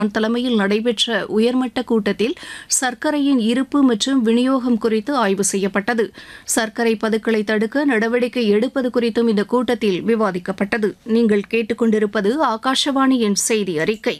தலைமையில் நடைபெற்ற உயர்மட்ட கூட்டத்தில் சர்க்கரையின் இருப்பு மற்றும் விநியோகம் குறித்து ஆய்வு செய்யப்பட்டது சர்க்கரை பதுக்களை தடுக்க நடவடிக்கை எடுப்பது குறித்தும் இந்த கூட்டத்தில் விவாதிக்கப்பட்டது நீங்கள் கேட்டுக்கொண்டிருப்பது ஆகாஷவாணியின் செய்தி அறிக்கை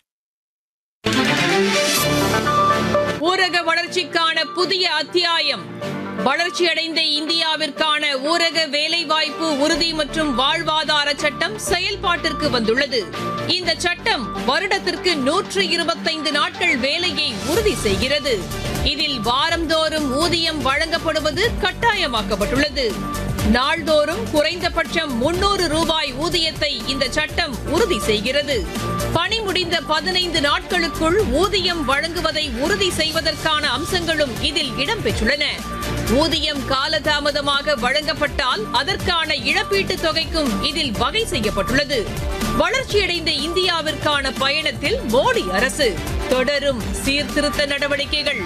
ஊரக வளர்ச்சிக்கான புதிய அத்தியாயம் வளர்ச்சியடைந்த இந்தியாவிற்கான ஊரக வேலைவாய்ப்பு உறுதி மற்றும் வாழ்வாதார சட்டம் செயல்பாட்டிற்கு வந்துள்ளது இந்த சட்டம் வருடத்திற்கு நூற்று இருபத்தைந்து நாட்கள் வேலையை உறுதி செய்கிறது இதில் வாரந்தோறும் ஊதியம் வழங்கப்படுவது கட்டாயமாக்கப்பட்டுள்ளது நாள்தோறும் குறைந்தபட்சம் முன்னூறு ரூபாய் ஊதியத்தை இந்த சட்டம் உறுதி செய்கிறது பணி முடிந்த பதினைந்து நாட்களுக்குள் ஊதியம் வழங்குவதை உறுதி செய்வதற்கான அம்சங்களும் இதில் இடம்பெற்றுள்ளன ஊதியம் காலதாமதமாக வழங்கப்பட்டால் அதற்கான இழப்பீட்டுத் தொகைக்கும் இதில் வகை செய்யப்பட்டுள்ளது வளர்ச்சியடைந்த இந்தியாவிற்கான பயணத்தில் மோடி அரசு தொடரும் சீர்திருத்த நடவடிக்கைகள்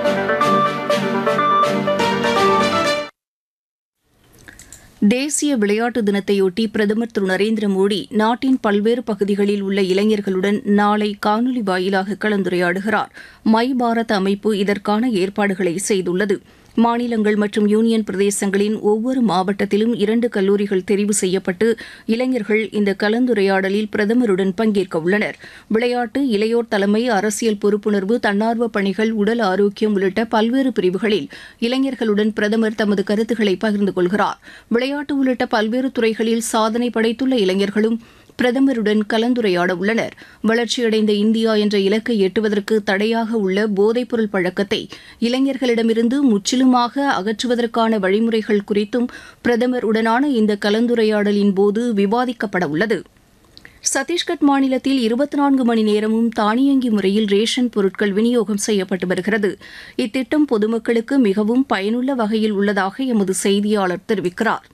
தேசிய விளையாட்டு தினத்தையொட்டி பிரதமர் திரு நரேந்திர மோடி நாட்டின் பல்வேறு பகுதிகளில் உள்ள இளைஞர்களுடன் நாளை காணொலி வாயிலாக கலந்துரையாடுகிறார் மை பாரத் அமைப்பு இதற்கான ஏற்பாடுகளை செய்துள்ளது மாநிலங்கள் மற்றும் யூனியன் பிரதேசங்களின் ஒவ்வொரு மாவட்டத்திலும் இரண்டு கல்லூரிகள் தெரிவு செய்யப்பட்டு இளைஞர்கள் இந்த கலந்துரையாடலில் பிரதமருடன் பங்கேற்க உள்ளனர் விளையாட்டு இளையோர் தலைமை அரசியல் பொறுப்புணர்வு தன்னார்வ பணிகள் உடல் ஆரோக்கியம் உள்ளிட்ட பல்வேறு பிரிவுகளில் இளைஞர்களுடன் பிரதமர் தமது கருத்துக்களை பகிர்ந்து கொள்கிறார் விளையாட்டு உள்ளிட்ட பல்வேறு துறைகளில் சாதனை படைத்துள்ள இளைஞர்களும் பிரதமருடன் கலந்துரையாட உள்ளனர் வளர்ச்சியடைந்த இந்தியா என்ற இலக்கை எட்டுவதற்கு தடையாக உள்ள போதைப்பொருள் பழக்கத்தை இளைஞர்களிடமிருந்து முற்றிலுமாக அகற்றுவதற்கான வழிமுறைகள் குறித்தும் பிரதமர் உடனான இந்த கலந்துரையாடலின் போது விவாதிக்கப்பட உள்ளது சத்தீஸ்கட் மாநிலத்தில் இருபத்தி நான்கு மணி நேரமும் தானியங்கி முறையில் ரேஷன் பொருட்கள் விநியோகம் செய்யப்பட்டு வருகிறது இத்திட்டம் பொதுமக்களுக்கு மிகவும் பயனுள்ள வகையில் உள்ளதாக எமது செய்தியாளர் தெரிவிக்கிறார்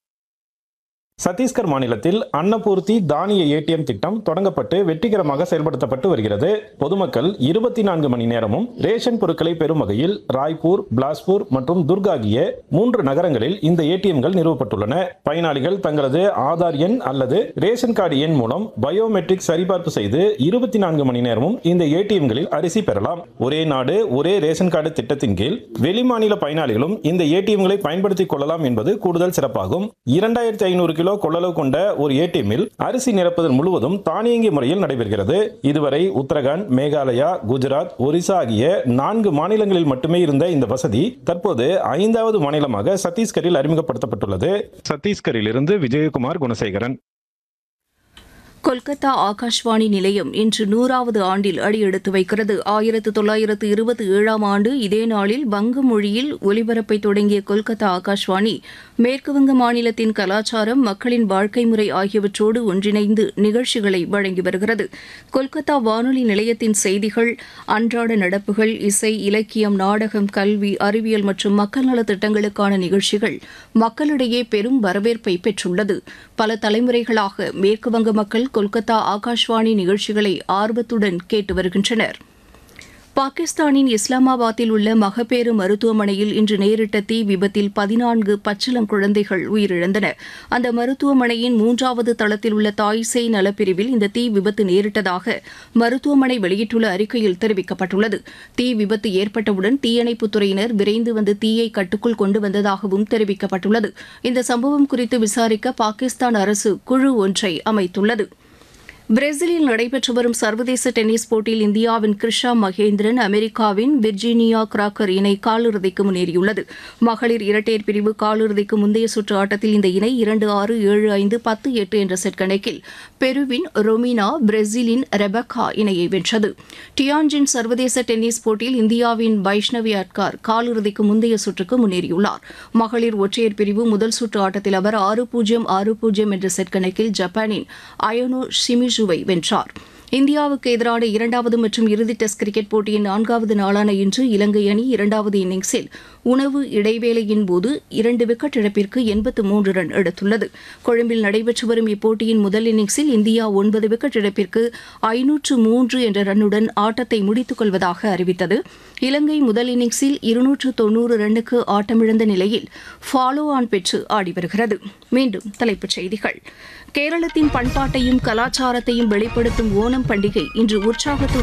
சத்தீஸ்கர் மாநிலத்தில் அன்னபூர்த்தி தானிய ஏடிஎம் திட்டம் தொடங்கப்பட்டு வெற்றிகரமாக செயல்படுத்தப்பட்டு வருகிறது பொதுமக்கள் இருபத்தி நான்கு மணி நேரமும் ரேஷன் பொருட்களை பெறும் வகையில் ராய்ப்பூர் பிலாஸ்பூர் மற்றும் துர்க் ஆகிய மூன்று நகரங்களில் இந்த ஏடிஎம்கள் நிறுவப்பட்டுள்ளன பயனாளிகள் தங்களது ஆதார் எண் அல்லது ரேஷன் கார்டு எண் மூலம் பயோமெட்ரிக் சரிபார்ப்பு செய்து இருபத்தி நான்கு மணி நேரமும் இந்த ஏடிஎம்களில் அரிசி பெறலாம் ஒரே நாடு ஒரே ரேஷன் கார்டு திட்டத்தின் கீழ் வெளிமாநில பயனாளிகளும் இந்த ஏடிஎம்களை பயன்படுத்திக் கொள்ளலாம் என்பது கூடுதல் சிறப்பாகும் இரண்டாயிரத்தி ஐநூறு கிலோ கொள்ளளவு கொண்ட ஒரு ஏடிஎம்மில் அரிசி நிரப்புதல் முழுவதும் தானியங்கி முறையில் நடைபெறுகிறது இதுவரை உத்தரகாண்ட் மேகாலயா குஜராத் ஒரிசா ஆகிய நான்கு மாநிலங்களில் மட்டுமே இருந்த இந்த வசதி தற்போது ஐந்தாவது மாநிலமாக சத்தீஸ்கரில் அறிமுகப்படுத்தப்பட்டுள்ளது சத்தீஸ்கரில் இருந்து விஜயகுமார் குணசேகரன் கொல்கத்தா ஆகாஷ்வாணி நிலையம் இன்று நூறாவது ஆண்டில் அடியெடுத்து வைக்கிறது ஆயிரத்து தொள்ளாயிரத்து இருபத்தி ஏழாம் ஆண்டு இதே நாளில் வங்க மொழியில் ஒலிபரப்பை தொடங்கிய கொல்கத்தா ஆகாஷ்வாணி மேற்குவங்க மாநிலத்தின் கலாச்சாரம் மக்களின் வாழ்க்கை முறை ஆகியவற்றோடு ஒன்றிணைந்து நிகழ்ச்சிகளை வழங்கி வருகிறது கொல்கத்தா வானொலி நிலையத்தின் செய்திகள் அன்றாட நடப்புகள் இசை இலக்கியம் நாடகம் கல்வி அறிவியல் மற்றும் மக்கள் நல திட்டங்களுக்கான நிகழ்ச்சிகள் மக்களிடையே பெரும் வரவேற்பை பெற்றுள்ளது பல தலைமுறைகளாக மேற்குவங்க மக்கள் கொல்கத்தா ஆகாஷ்வாணி நிகழ்ச்சிகளை ஆர்வத்துடன் கேட்டு வருகின்றனர் பாகிஸ்தானின் இஸ்லாமாபாத்தில் உள்ள மகப்பேறு மருத்துவமனையில் இன்று நேரிட்ட தீ விபத்தில் பதினான்கு பச்சிளங்குழந்தைகள் உயிரிழந்தன அந்த மருத்துவமனையின் மூன்றாவது தளத்தில் உள்ள தாய்சேய் நலப்பிரிவில் இந்த தீ விபத்து நேரிட்டதாக மருத்துவமனை வெளியிட்டுள்ள அறிக்கையில் தெரிவிக்கப்பட்டுள்ளது தீ விபத்து ஏற்பட்டவுடன் தீயணைப்புத் துறையினர் விரைந்து வந்து தீயை கட்டுக்குள் கொண்டு வந்ததாகவும் தெரிவிக்கப்பட்டுள்ளது இந்த சம்பவம் குறித்து விசாரிக்க பாகிஸ்தான் அரசு குழு ஒன்றை அமைத்துள்ளது பிரேசிலில் நடைபெற்று வரும் சர்வதேச டென்னிஸ் போட்டியில் இந்தியாவின் கிருஷா மகேந்திரன் அமெரிக்காவின் விர்ஜீனியா கிராக்கர் இணை காலிறுதிக்கு முன்னேறியுள்ளது மகளிர் இரட்டையர் பிரிவு காலிறுதிக்கு முந்தைய சுற்று ஆட்டத்தில் இந்த இணை இரண்டு ஆறு ஏழு ஐந்து பத்து எட்டு என்ற செட் கணக்கில் பெருவின் ரொமினா பிரேசிலின் ரெபக்கா இணையை வென்றது டியான்ஜின் சர்வதேச டென்னிஸ் போட்டியில் இந்தியாவின் வைஷ்ணவி அட்கார் காலிறுதிக்கு முந்தைய சுற்றுக்கு முன்னேறியுள்ளார் மகளிர் ஒற்றையர் பிரிவு முதல் சுற்று ஆட்டத்தில் அவர் ஆறு பூஜ்ஜியம் ஆறு பூஜ்ஜியம் என்ற செட் கணக்கில் ஜப்பானின் அயோனோ ஷிமிஷுவை வென்றார் இந்தியாவுக்கு எதிரான இரண்டாவது மற்றும் இறுதி டெஸ்ட் கிரிக்கெட் போட்டியின் நான்காவது நாளான இன்று இலங்கை அணி இரண்டாவது இன்னிங்ஸில் உணவு இடைவேளையின் போது இரண்டு விக்கெட் இழப்பிற்கு எண்பத்து மூன்று ரன் எடுத்துள்ளது கொழும்பில் நடைபெற்று வரும் இப்போட்டியின் முதல் இன்னிங்ஸில் இந்தியா ஒன்பது விக்கெட் இழப்பிற்கு ஐநூற்று மூன்று என்ற ரன்னுடன் ஆட்டத்தை முடித்துக் கொள்வதாக அறிவித்தது இலங்கை முதல் இன்னிங்ஸில் இருநூற்று தொன்னூறு ரன்னுக்கு ஆட்டமிழந்த நிலையில் ஃபாலோ ஆன் பெற்று ஆடி வருகிறது மீண்டும் தலைப்புச் செய்திகள் கேரளத்தின் பண்பாட்டையும் கலாச்சாரத்தையும் வெளிப்படுத்தும் ஓணம் ஓணம் பண்டிகை இன்று உற்சாகத்துடன்